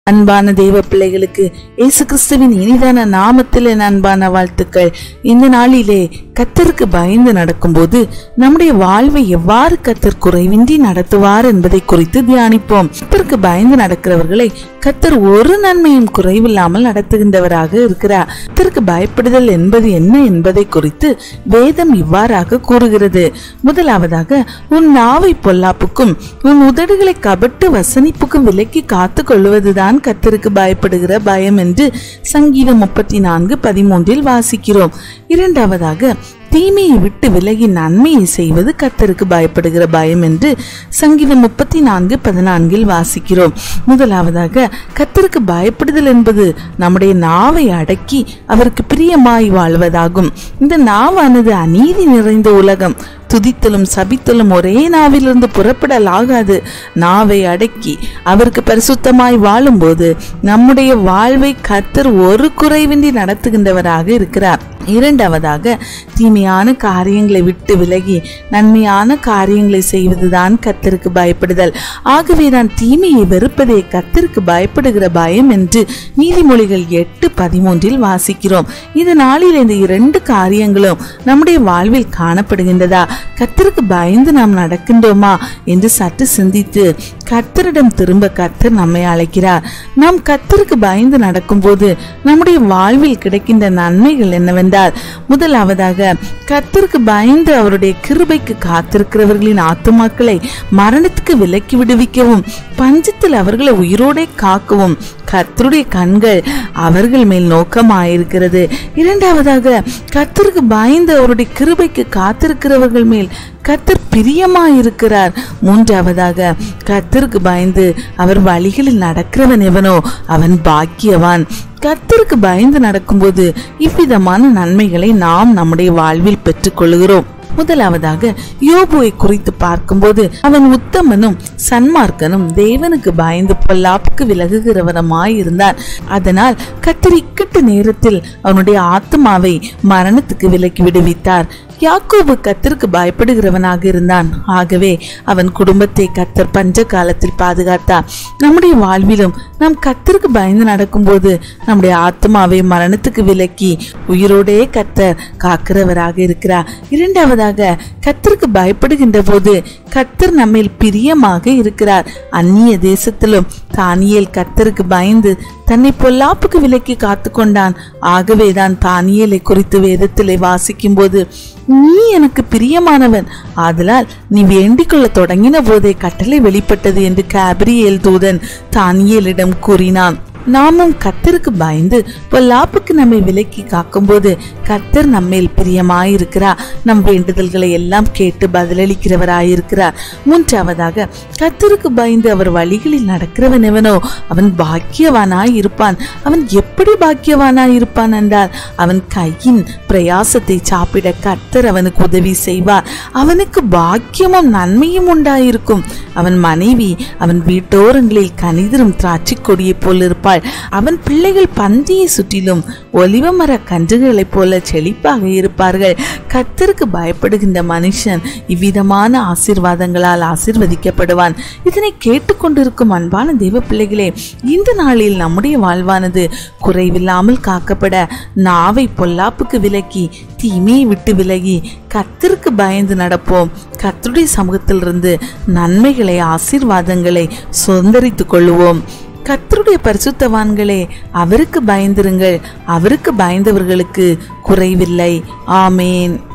அன்பான தெய்வ பிள்ளைகளுக்கு இயேசு கிறிஸ்துவின் இனிதான நாமத்தில் என் அன்பான வாழ்த்துக்கள் இந்த நாளிலே கத்தருக்கு பயந்து நடக்கும்போது நம்முடைய வாழ்வை எவ்வாறு கத்தர் குறைவின்றி நடத்துவார் என்பதை குறித்து தியானிப்போம் கத்தருக்கு பயந்து நடக்கிறவர்களை கத்தர் ஒரு நன்மையும் குறைவில்லாமல் நடத்துகின்றவராக இருக்கிறார் கத்தருக்கு பயப்படுதல் என்பது என்ன என்பதை குறித்து வேதம் இவ்வாறாக கூறுகிறது முதலாவதாக உன் நாவை பொல்லாப்புக்கும் உன் உதடுகளை கபட்டு வசனிப்புக்கும் விலக்கி காத்து கொள்வதுதான் கத்தருக்கு பயப்படுகிற பயம் என்று சங்கீதம் முப்பத்தி நான்கு பதிமூன்றில் வாசிக்கிறோம் இரண்டாவதாக தீமையை விட்டு விலகி நன்மையை செய்வது கத்தருக்கு பயப்படுகிற பயம் என்று சங்கீதம் முப்பத்தி நான்கு பதினான்கில் வாசிக்கிறோம் முதலாவதாக கத்தருக்கு பயப்படுதல் என்பது நம்முடைய நாவை அடக்கி அவருக்கு பிரியமாய் வாழ்வதாகும் இந்த நாவானது அநீதி நிறைந்த உலகம் துதித்தலும் சபித்தலும் ஒரே நாவிலிருந்து புறப்படலாகாது நாவை அடக்கி அவருக்கு பரிசுத்தமாய் வாழும்போது நம்முடைய வாழ்வை கத்தர் ஒரு குறைவின்றி நடத்துகின்றவராக இருக்கிறார் இரண்டாவதாக தீமையான காரியங்களை விட்டு விலகி நன்மையான காரியங்களை செய்வதுதான் கத்தருக்கு பயப்படுதல் ஆகவே நான் தீமையை வெறுப்பதே கத்தருக்கு பயப்படுகிற பயம் என்று நீதிமொழிகள் எட்டு பதிமூன்றில் வாசிக்கிறோம் இந்த நாளில் இந்த இரண்டு காரியங்களும் நம்முடைய வாழ்வில் காணப்படுகின்றதா கத்தருக்கு பயந்து நாம் நடக்கின்றோமா என்று சற்று சிந்தித்து கத்தரிடம் திரும்ப கத்தர் நம்மை அழைக்கிறார் நாம் கத்தருக்கு பயந்து நடக்கும்போது நம்முடைய வாழ்வில் கிடைக்கின்ற நன்மைகள் என்னவென்றால் முதலாவதாக கத்தருக்கு பயந்து அவருடைய கிருபைக்கு காத்திருக்கிறவர்களின் ஆத்துமாக்களை மரணத்துக்கு விலக்கி விடுவிக்கவும் பஞ்சத்தில் அவர்களை உயிரோடே காக்கவும் கர்த்தருடைய கண்கள் அவர்கள் மேல் நோக்கமாயிருக்கிறது இரண்டாவதாக கர்த்தருக்கு பயந்து அவருடைய கிருபைக்கு காத்திருக்கிறவர்கள் மேல் கர்த்தர் பிரியமாயிருக்கிறார் மூன்றாவதாக கர்த்தருக்கு பயந்து அவர் வழிகளில் நடக்கிறவன் எவனோ அவன் பாக்கியவான் கர்த்தருக்கு பயந்து நடக்கும்போது இவ்விதமான நன்மைகளை நாம் நம்முடைய வாழ்வில் பெற்றுக்கொள்கிறோம் முதலாவதாக யோபுவை குறித்து பார்க்கும்போது அவன் உத்தமனும் சன்மார்க்கனும் தேவனுக்கு பயந்து பொல்லாப்புக்கு விலகுகிறவனமாய் இருந்தான் அதனால் கத்தர் இக்கட்டு நேரத்தில் அவனுடைய ஆத்மாவை மரணத்துக்கு விலக்கி விடுவித்தார் யாக்கோபு கத்தருக்கு பயப்படுகிறவனாக இருந்தான் ஆகவே அவன் குடும்பத்தை கத்தர் பஞ்ச காலத்தில் பாதுகாத்தார் நம்முடைய வாழ்விலும் நாம் கத்தருக்கு பயந்து நடக்கும்போது நம்முடைய ஆத்மாவை மரணத்துக்கு விலக்கி உயிரோடே கத்தர் காக்கிறவராக இருக்கிறார் இரண்டாவதாக கத்தருக்கு பயப்படுகின்ற போது கத்தர் நம்மில் பிரியமாக இருக்கிறார் அந்நிய தேசத்திலும் தானியேல் கத்தருக்கு பயந்து தன்னை பொல்லாப்புக்கு விலக்கி காத்து கொண்டான் ஆகவேதான் தானியேலை குறித்து வேதத்திலே வாசிக்கும் போது நீ எனக்கு பிரியமானவன் ஆதலால் நீ வேண்டிக் கொள்ள தொடங்கின போதே கட்டளை வெளிப்பட்டது என்று காபிரியேல் தூதன் தானியேலிடம் கூறினான் நாமும் கத்தருக்கு பயந்து பொல்லாப்புக்கு நம்மை விலக்கி காக்கும்போது கத்தர் நம்மேல் பிரியமாயிருக்கிறார் நம் வேண்டுதல்களை எல்லாம் கேட்டு பதிலளிக்கிறவராயிருக்கிறார் மூன்றாவதாக கத்தருக்கு பயந்து அவர் வழிகளில் நடக்கிறவன் எவனோ அவன் பாக்கியவானாய் இருப்பான் அவன் எப்படி பாக்கியவானாய் இருப்பான் என்றால் அவன் கையின் பிரயாசத்தை சாப்பிட கத்தர் அவனுக்கு உதவி செய்வார் அவனுக்கு பாக்கியமும் நன்மையும் உண்டாயிருக்கும் அவன் மனைவி அவன் வீட்டோரங்களில் கனிதரும் திராட்சை கொடியைப் போல் இருப்பாள் அவன் பிள்ளைகள் பந்தியை சுற்றிலும் ஒலிவமர கன்றுகளைப் போல செழிப்பாக இருப்பார்கள் கத்தருக்கு பயப்படுகின்ற மனுஷன் இவ்விதமான ஆசீர்வாதங்களால் ஆசீர்வதிக்கப்படுவான் இதனை கேட்டுக்கொண்டிருக்கும் அன்பான தெய்வ பிள்ளைகளே இந்த நாளில் நம்முடைய வாழ்வானது குறைவில்லாமல் காக்கப்பட நாவை பொல்லாப்புக்கு விலக்கி தீமையை விட்டு விலகி கத்திற்கு பயந்து நடப்போம் கத்தருடைய சமூகத்திலிருந்து நன்மைகளை ஆசீர்வாதங்களை சுதந்திரித்துக் கொள்ளுவோம் கத்தருடைய பரிசுத்தவான்களே அவருக்கு பயந்திருங்கள் அவருக்கு பயந்தவர்களுக்கு குறைவில்லை ஆமேன்